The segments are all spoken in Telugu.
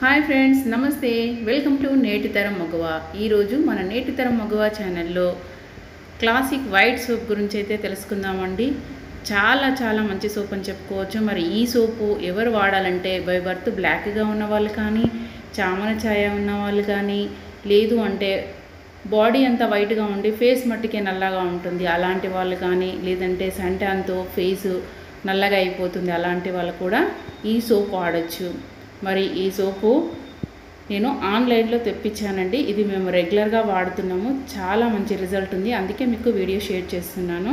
హాయ్ ఫ్రెండ్స్ నమస్తే వెల్కమ్ టు నేటితరం మగవ ఈరోజు మన నేటితరం మగవ ఛానల్లో క్లాసిక్ వైట్ సోప్ గురించి అయితే తెలుసుకుందామండి చాలా చాలా మంచి సోప్ అని చెప్పుకోవచ్చు మరి ఈ సోపు ఎవరు వాడాలంటే బై బర్త్ బ్లాక్గా ఉన్న వాళ్ళు కానీ చామన ఛాయ ఉన్న వాళ్ళు కానీ లేదు అంటే బాడీ అంతా వైట్గా ఉండి ఫేస్ మట్టికే నల్లగా ఉంటుంది అలాంటి వాళ్ళు కానీ లేదంటే సంటాన్తో ఫేస్ నల్లగా అయిపోతుంది అలాంటి వాళ్ళు కూడా ఈ సోప్ వాడచ్చు మరి ఈ సోపు నేను ఆన్లైన్లో తెప్పించానండి ఇది మేము రెగ్యులర్గా వాడుతున్నాము చాలా మంచి రిజల్ట్ ఉంది అందుకే మీకు వీడియో షేర్ చేస్తున్నాను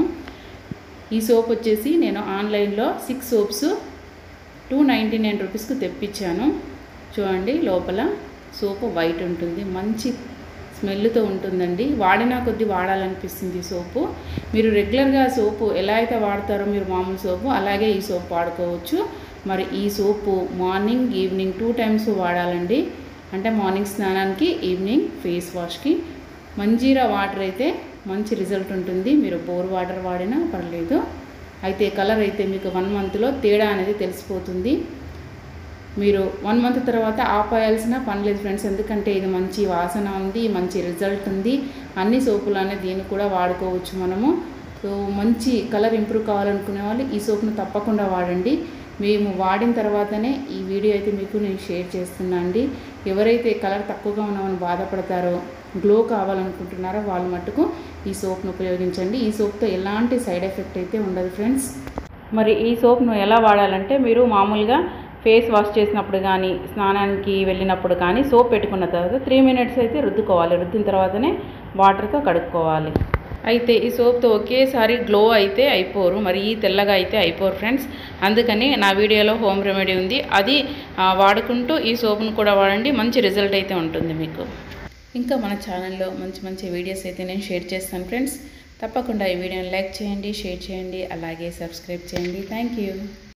ఈ సోప్ వచ్చేసి నేను ఆన్లైన్లో six soaps two ninety nine రూపీస్కి తెప్పించాను చూడండి లోపల సోపు వైట్ ఉంటుంది మంచి స్మెల్తో ఉంటుందండి వాడినా కొద్దీ వాడాలనిపిస్తుంది ఈ సోపు మీరు రెగ్యులర్గా సోపు ఎలా అయితే వాడతారో మీరు మామూలు సోపు అలాగే ఈ సోప్ వాడుకోవచ్చు మరి ఈ soap morning evening two times వాడాలండి అంటే మార్నింగ్ స్నానానికి ఈవినింగ్ ఫేస్ వాష్కి మంజీరా వాటర్ అయితే మంచి రిజల్ట్ ఉంటుంది మీరు బోర్ వాటర్ వాడినా పర్లేదు అయితే కలర్ అయితే మీకు వన్ మంత్లో తేడా అనేది తెలిసిపోతుంది మీరు వన్ మంత్ తర్వాత ఆపేయాల్సిన పని లేదు ఫ్రెండ్స్ ఎందుకంటే ఇది మంచి వాసన ఉంది మంచి రిజల్ట్ ఉంది అన్ని సోపులు అనేది దీన్ని కూడా వాడుకోవచ్చు మనము సో మంచి కలర్ ఇంప్రూవ్ కావాలనుకునే వాళ్ళు ఈ సోప్ను తప్పకుండా వాడండి మేము వాడిన తర్వాతనే ఈ వీడియో అయితే మీకు నేను షేర్ చేస్తున్నా అండి ఎవరైతే కలర్ తక్కువగా ఉన్నామని బాధపడతారో గ్లో కావాలనుకుంటున్నారో వాళ్ళు మట్టుకు ఈ సోప్ను ఉపయోగించండి ఈ సోప్తో ఎలాంటి సైడ్ ఎఫెక్ట్ అయితే ఉండదు ఫ్రెండ్స్ మరి ఈ సోప్ను ఎలా వాడాలంటే మీరు మామూలుగా ఫేస్ వాష్ చేసినప్పుడు కానీ స్నానానికి వెళ్ళినప్పుడు కానీ సోప్ పెట్టుకున్న తర్వాత త్రీ మినిట్స్ అయితే రుద్దుకోవాలి రుద్దిన తర్వాతనే వాటర్తో కడుక్కోవాలి అయితే ఈ సోప్తో ఒకేసారి గ్లో అయితే అయిపోరు మరి ఈ తెల్లగా అయితే అయిపోరు ఫ్రెండ్స్ అందుకని నా వీడియోలో హోమ్ రెమెడీ ఉంది అది ఆ, వాడుకుంటూ ఈ సోప్ను కూడా వాడండి మంచి రిజల్ట్ అయితే ఉంటుంది మీకు ఇంకా మన ఛానల్లో మంచి మంచి వీడియోస్ అయితే నేను షేర్ చేస్తాను ఫ్రెండ్స్ తప్పకుండా ఈ వీడియోని లైక్ చేయండి షేర్ చేయండి అలాగే సబ్స్క్రైబ్ చేయండి థ్యాంక్ యూ